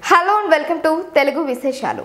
hello and welcome to Telugu విశేషాలు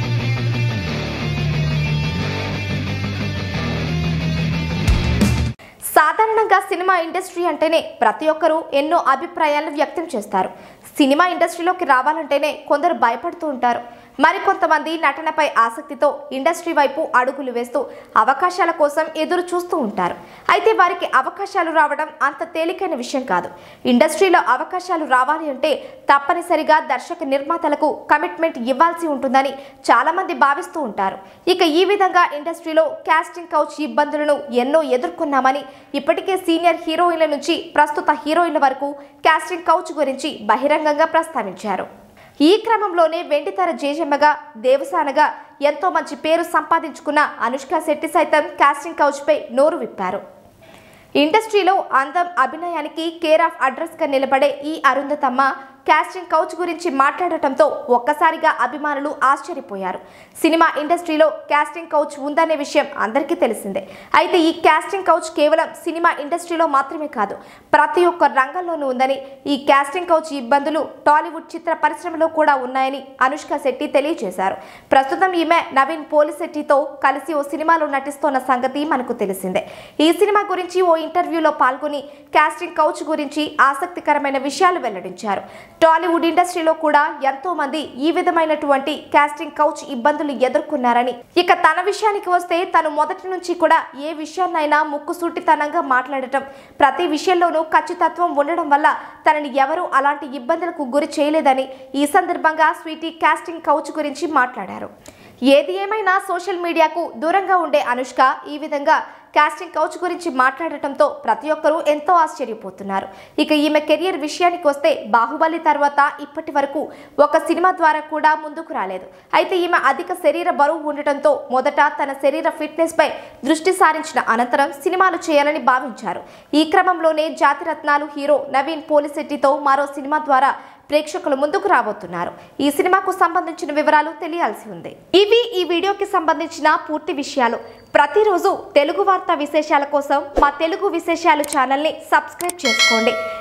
సాధారణంగా cinema industry అంటేనే ప్రతి ఒక్కరూ ఎన్నో అభిప్రాయాలను వ్యక్తం చేస్తారు సినిమా ఇండస్ట్రీలోకి రావాలంటేనే కొందరు భయపడుతూ ఉంటారు మరికొంతమంది నటనపై ఆసక్తితో ఇండస్ట్రీ వైపు అడుగులు వేస్తూ అవకాశాల కోసం ఎదురు చూస్తూ ఉంటారు అయితే వారికి అవకాశాలు రావడం అంత తేలికైన విషయం కాదు ఇండస్ట్రీలో అవకాశాలు రావాలి అంటే తప్పనిసరిగా దర్శక నిర్మాతలకు కమిట్మెంట్ ఇవ్వాల్సి ఉంటుందని చాలా మంది భావిస్తూ ఉంటారు ఇక ఈ విధంగా ఇండస్ట్రీలో కాస్టింగ్ కౌచ్ ఇబ్బందులను ఎన్నో ఎదుర్కొన్నామని ఇప్పటికే సీనియర్ హీరోయిన్ల నుంచి ప్రస్తుత హీరోయిన్ల వరకు కాస్టింగ్ కౌచ్ గురించి బహిరంగంగా ప్రస్తావించారు ఈ క్రమంలోనే వెండితెర జేజమ్మగా దేవసానగా ఎంతో మంచి పేరు సంపాదించుకున్న అనుష్క శెట్టి సైతం కాస్టింగ్ కౌచ్పై నోరు విప్పారు ఇండస్ట్రీలో అందం అభినయానికి కేర్ ఆఫ్ అడ్రస్గా నిలబడే ఈ అరుంధతమ్మ కాస్టింగ్ కౌచ్ గురించి మాట్లాడటంతో ఒక్కసారిగా అభిమానులు ఆశ్చర్యపోయారు సినిమా ఇండస్ట్రీలో కాస్టింగ్ కౌచ్ ఉందనే విషయం అందరికీ తెలిసిందే అయితే ఈ కాస్టింగ్ కౌచ్ కేవలం సినిమా ఇండస్ట్రీలో మాత్రమే కాదు ప్రతి ఒక్క రంగంలోనూ ఉందని ఈ కాస్టింగ్ కౌచ్ ఇబ్బందులు టాలీవుడ్ చిత్ర పరిశ్రమలో కూడా ఉన్నాయని అనుష్క శెట్టి తెలియజేశారు ప్రస్తుతం ఈమె నవీన్ పోలిశెట్టితో కలిసి ఓ సినిమాలో నటిస్తోన్న సంగతి మనకు తెలిసిందే ఈ సినిమా గురించి ఓ ఇంటర్వ్యూలో పాల్గొని కాస్టింగ్ కౌచ్ గురించి ఆసక్తికరమైన విషయాలు వెల్లడించారు టాలీవుడ్ ఇండస్ట్రీలో కూడా ఎంతో మంది ఈ విధమైనటువంటి కాస్టింగ్ కౌచ్ ఇబ్బందులు ఎదుర్కొన్నారని ఇక తన విషయానికి వస్తే తను మొదటి నుంచి కూడా ఏ విషయాన్నైనా ముక్కుసూటితనంగా మాట్లాడటం ప్రతి విషయంలోనూ ఖచ్చితత్వం ఉండడం వల్ల తనని ఎవరూ అలాంటి ఇబ్బందులకు గురి చేయలేదని ఈ సందర్భంగా స్వీటీ కాస్టింగ్ కౌచ్ గురించి మాట్లాడారు ఏది ఏమైనా సోషల్ మీడియాకు దూరంగా ఉండే అనుష్క ఈ విధంగా కాస్టింగ్ కౌచ్ గురించి మాట్లాడటంతో ప్రతి ఒక్కరూ ఎంతో ఆశ్చర్యపోతున్నారు ఇక ఈమె కెరియర్ విషయానికి వస్తే బాహుబలి తర్వాత ఇప్పటి వరకు ఒక సినిమా ద్వారా కూడా ముందుకు రాలేదు అయితే ఈమె అధిక శరీర బరువు ఉండటంతో మొదట తన శరీర ఫిట్నెస్ పై దృష్టి సారించిన అనంతరం సినిమాలు చేయాలని భావించారు ఈ క్రమంలోనే జాతిరత్నాలు హీరో నవీన్ పోలిశెట్టితో మరో సినిమా ద్వారా ప్రేక్షకుల ముందుకు రాబోతున్నారు ఈ సినిమాకు సంబంధించిన వివరాలు తెలియాల్సి ఉంది ఇవి ఈ వీడియోకి సంబంధించిన పూర్తి విషయాలు ప్రతిరోజు తెలుగు వార్తా విశేషాల కోసం మా తెలుగు విశేషాలు ఛానల్ని సబ్స్క్రైబ్ చేసుకోండి